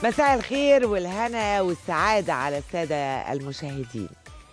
مساء الخير والهنا والسعادة على السادة المشاهدين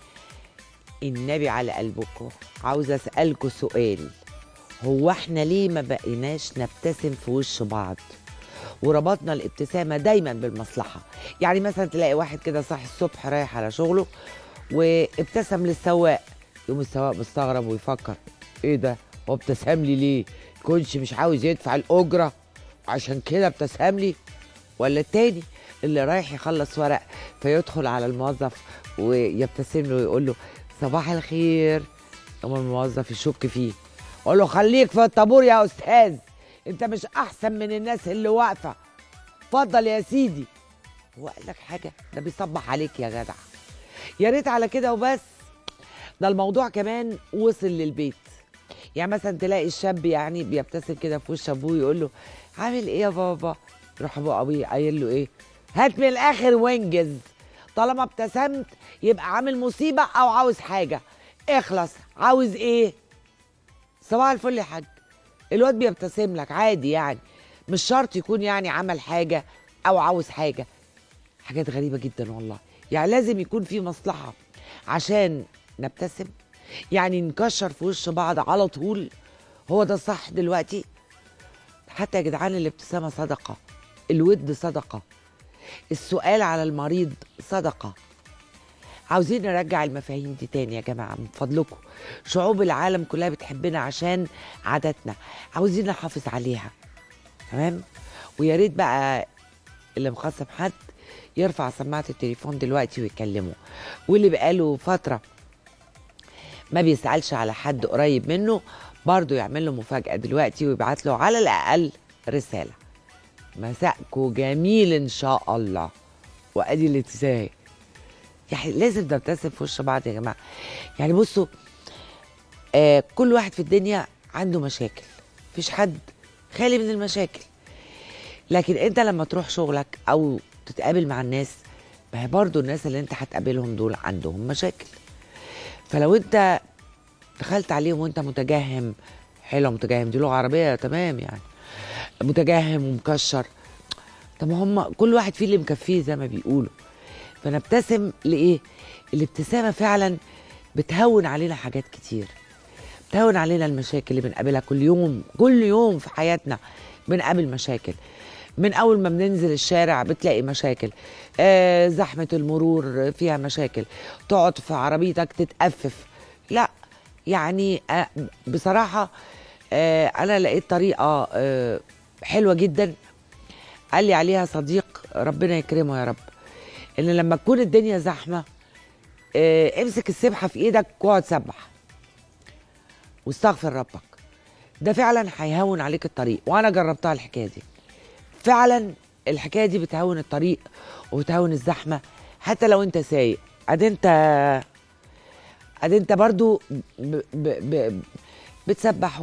النبي على قلبكم عاوز أسألكوا سؤال هو احنا ليه ما بقيناش نبتسم في وش بعض وربطنا الابتسامة دايما بالمصلحة يعني مثلا تلاقي واحد كده صاحي الصبح رايح على شغله وابتسم للسواق يقوم السواق مستغرب ويفكر ايه ده هو ابتسم لي ليه كنش مش عاوز يدفع الأجرة عشان كده ابتسم لي ولا التاني اللي رايح يخلص ورق فيدخل على الموظف ويبتسم له ويقول له صباح الخير يقوم الموظف يشك فيه يقول له خليك في الطابور يا استاذ انت مش احسن من الناس اللي واقفه اتفضل يا سيدي هو قال لك حاجه ده بيصبح عليك يا جدع يا ريت على كده وبس ده الموضوع كمان وصل للبيت يعني مثلا تلاقي الشاب يعني بيبتسم كده في وش ابوه يقول له عامل ايه يا بابا يروح ابوه ابوه قايل له ايه هات من الاخر وانجز طالما ابتسمت يبقى عامل مصيبه او عاوز حاجه اخلص عاوز ايه صباح الفل يا حاج الواد بيبتسم لك عادي يعني مش شرط يكون يعني عمل حاجه او عاوز حاجه حاجات غريبه جدا والله يعني لازم يكون في مصلحه عشان نبتسم يعني نكشر في وش بعض على طول هو ده الصح دلوقتي حتى يا جدعان الابتسامه صدقه الود صدقه السؤال على المريض صدقه عاوزين نرجع المفاهيم دي تاني يا جماعه من فضلكم شعوب العالم كلها بتحبنا عشان عاداتنا عاوزين نحافظ عليها تمام ويا ريت بقى اللي مخصم حد يرفع سماعه التليفون دلوقتي ويكلمه واللي بقاله فتره ما بيسألش على حد قريب منه برضه يعمل له مفاجأة دلوقتي ويبعت له على الأقل رسالة مساءكو جميل إن شاء الله وأدي الابتسام يعني لازم نبتسم في وش بعض يا جماعة يعني بصوا آه كل واحد في الدنيا عنده مشاكل مفيش حد خالي من المشاكل لكن انت لما تروح شغلك او تتقابل مع الناس ما هي برضه الناس اللي انت هتقابلهم دول عندهم مشاكل فلو انت دخلت عليهم وانت متجهم حلو متجهم دي لغه عربيه تمام يعني متجهم ومكشر طب ما هم كل واحد فيه اللي مكفيه زي ما بيقولوا فنبتسم لايه الابتسامه فعلا بتهون علينا حاجات كتير بتهون علينا المشاكل اللي بنقابلها كل يوم كل يوم في حياتنا بنقابل مشاكل من اول ما بننزل الشارع بتلاقي مشاكل آه زحمه المرور فيها مشاكل تقعد في عربيتك تتأفف لا يعني آه بصراحه آه انا لقيت طريقه آه حلوه جدا قال لي عليها صديق ربنا يكرمه يا رب ان لما تكون الدنيا زحمه آه امسك السبحه في ايدك واقعد سبح واستغفر ربك ده فعلا هيهون عليك الطريق وانا جربتها الحكايه دي فعلا الحكايه دي بتهون الطريق وبتهون الزحمه حتى لو انت سايق ادي انت ادي انت برضو ب... ب... ب... بتسبح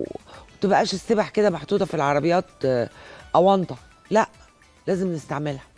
وتبقاش السبح كده محطوطه في العربيات اونطه لا لازم نستعملها